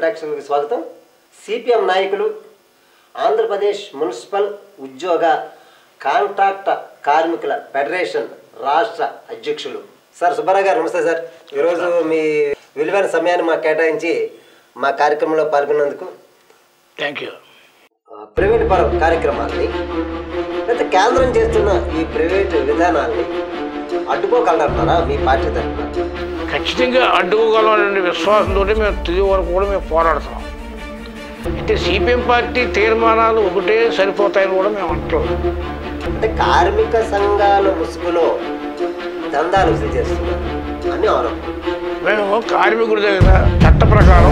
ప్రేక్షకులకు స్వాగతం సిపిఎం నాయకులు ఆంధ్రప్రదేశ్ మున్సిపల్ ఉద్యోగ కాంట్రాక్ట్ కార్మికుల ఫెడరేషన్ రాష్ట్ర అధ్యక్షులు సార్ సుబ్బారావు గారు నమస్తే సార్ ఈరోజు మీ విలువైన సమయాన్ని మాకు కేటాయించి మా కార్యక్రమంలో పాల్గొన్నందుకు థ్యాంక్ యూ ఆ, ప్రైవేట్ పరం కార్యక్రమాల్ని లేదా కేంద్రం చేస్తున్న ఈ ప్రైవేట్ విధానాల్ని అడ్డుకోగలరంటారా మీ పార్టీ తరఫున ఖచ్చితంగా అడ్డుకోగలమనే విశ్వాసంతో మేము తుది వరకు కూడా మేము పోరాడుతున్నాం అయితే సిపిఎం పార్టీ తీర్మానాలు ఒకటే సరిపోతాయని కూడా మేము అంటున్నాం అంటే కార్మిక సంఘాల ముసుగులో దందాలు వసూలు చేస్తున్నారు అని ఆరోపణ మేము కార్మికుడి దగ్గర చట్ట ప్రకారం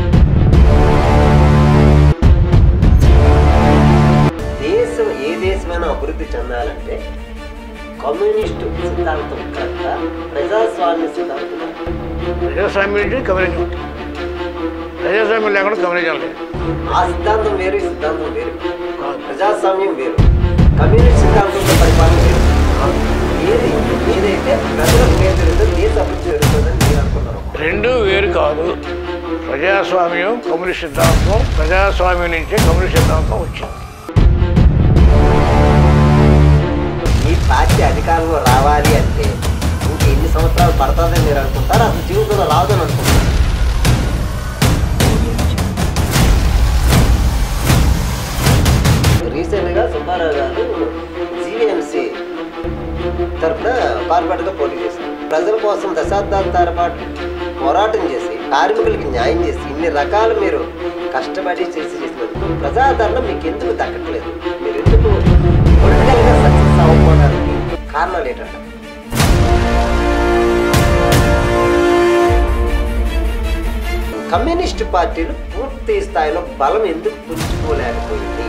దేశం ఏ దేశమైనా అభివృద్ధి చెందాలంటే కమ్యూనిస్టు సిద్ధాంతం కనుక ప్రజాస్వామ్య సిద్ధాంతం కాక. ప్రజాస్వామ్యం నుంచి కమ్యూనిజం ఉంటుంది. ప్రజాస్వామ్యం లేకుండా కమ్యూనిజం లేదు ఆ సిద్ధాంతం వేరు ఈ సిద్ధాంతం వేరు ప్రజాస్వామ్యం వేరు కమ్యూనిస్ట్ సిద్ధాంతంతో పరిపాలన వేరు ఏది ఏదైతే ప్రజలకు మేలు జరుగుతుంది దేశ అభివృద్ధి జరుగుతుందని మీరు అనుకున్నారు రెండు వేరు కాదు ప్రజాస్వామ్యం కమ్యూనిస్ట్ సిద్ధాంతం ప్రజాస్వామ్యం నుంచే కమ్యూనిస్ట్ సిద్ధాంతం వచ్చింది మీ పార్టీ అధికారంలో రావాలి అంటే ఇంక ఎన్ని సంవత్సరాలు పడుతుందని మీరు అనుకుంటారు అసలు జీవితంలో రావద్దని అనుకుంటారు రీసెంట్గా సుబ్బారావు గారు జీవీఎంసీ తరఫున కార్పొరేట్గా పోటీ చేశారు ప్రజల కోసం దశాబ్దాల తరపాటు పోరాటం చేసి కార్మికులకి న్యాయం చేసి ఇన్ని రకాలు మీరు కష్టపడి చేసి చేసినందుకు ప్రజాదరణ మీకు ఎందుకు దక్కట్లేదు మీరు ఎందుకు పొలిటికల్గా సక్సెస్ అవ్వకపోవడానికి కారణాలు ఏంటంటే కమ్యూనిస్ట్ పార్టీలు పూర్తి స్థాయిలో బలం ఎందుకు పుంజుకోలేకపోయింది